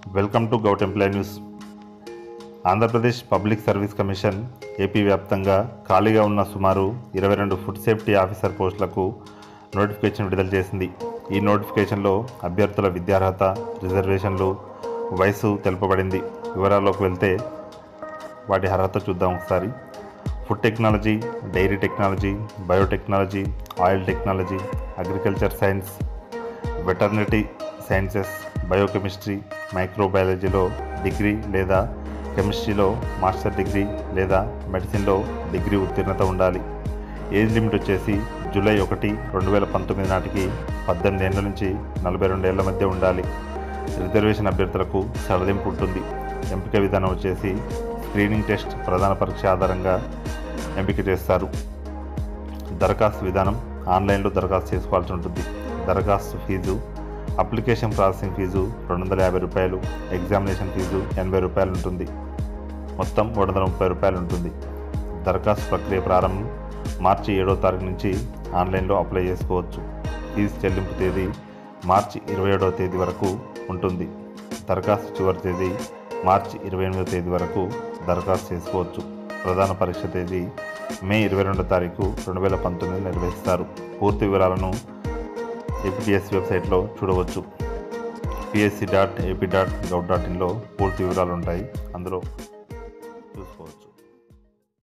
welcome to govt employee news Andhra Pradesh public service commission AP వ్యాప్తంగా ఖాళీగా ఉన్న సుమారు ఇరవై రెండు ఫుడ్ సేఫ్టీ ఆఫీసర్ పోస్టులకు నోటిఫికేషన్ విడుదల చేసింది ఈ నోటిఫికేషన్లో అభ్యర్థుల విద్యార్హత రిజర్వేషన్లు వయసు తెలుపబడింది వివరాల్లోకి వెళ్తే వాటి అర్హత చూద్దాం ఒకసారి food technology dairy technology biotechnology oil technology agriculture science veterinary sciences biochemistry మైక్రోబయాలజీలో డిగ్రీ లేదా కెమిస్ట్రీలో మాస్టర్ డిగ్రీ లేదా మెడిసిన్లో డిగ్రీ ఉత్తీర్ణత ఉండాలి ఏజ్ లిమిట్ వచ్చేసి జూలై ఒకటి రెండు వేల పంతొమ్మిది నాటికి పద్దెనిమిది ఏళ్ళ నుంచి నలభై రెండు ఏళ్ల మధ్య ఉండాలి రిజర్వేషన్ అభ్యర్థులకు సడలింపు ఉంటుంది ఎంపిక విధానం వచ్చేసి స్క్రీనింగ్ టెస్ట్ ప్రధాన పరీక్ష ఆధారంగా ఎంపిక చేస్తారు దరఖాస్తు విధానం ఆన్లైన్లో దరఖాస్తు చేసుకోవాల్సి ఉంటుంది దరఖాస్తు ఫీజు అప్లికేషన్ ప్రాసెసింగ్ ఫీజు రెండు వందల యాభై రూపాయలు ఎగ్జామినేషన్ ఫీజు ఎనభై రూపాయలు ఉంటుంది మొత్తం మూడు వందల ముప్పై రూపాయలు ఉంటుంది దరఖాస్తు ప్రక్రియ ప్రారంభం మార్చి ఏడో తారీఖు నుంచి ఆన్లైన్లో అప్లై చేసుకోవచ్చు ఫీజు చెల్లింపు తేదీ మార్చి ఇరవై ఏడవ తేదీ వరకు ఉంటుంది దరఖాస్తు చివరి తేదీ మార్చి ఇరవై ఎనిమిదో తేదీ వరకు దరఖాస్తు చేసుకోవచ్చు ప్రధాన పరీక్ష తేదీ మే ఇరవై రెండో తారీఖు రెండు వేల పంతొమ్మిది నిర్వహిస్తారు పూర్తి వివరాలను ఏపీఎస్ వెబ్సైట్లో చూడవచ్చు PSC dot AP dot gov dot ఇన్లో పూర్తి వివరాలు ఉంటాయి అందులో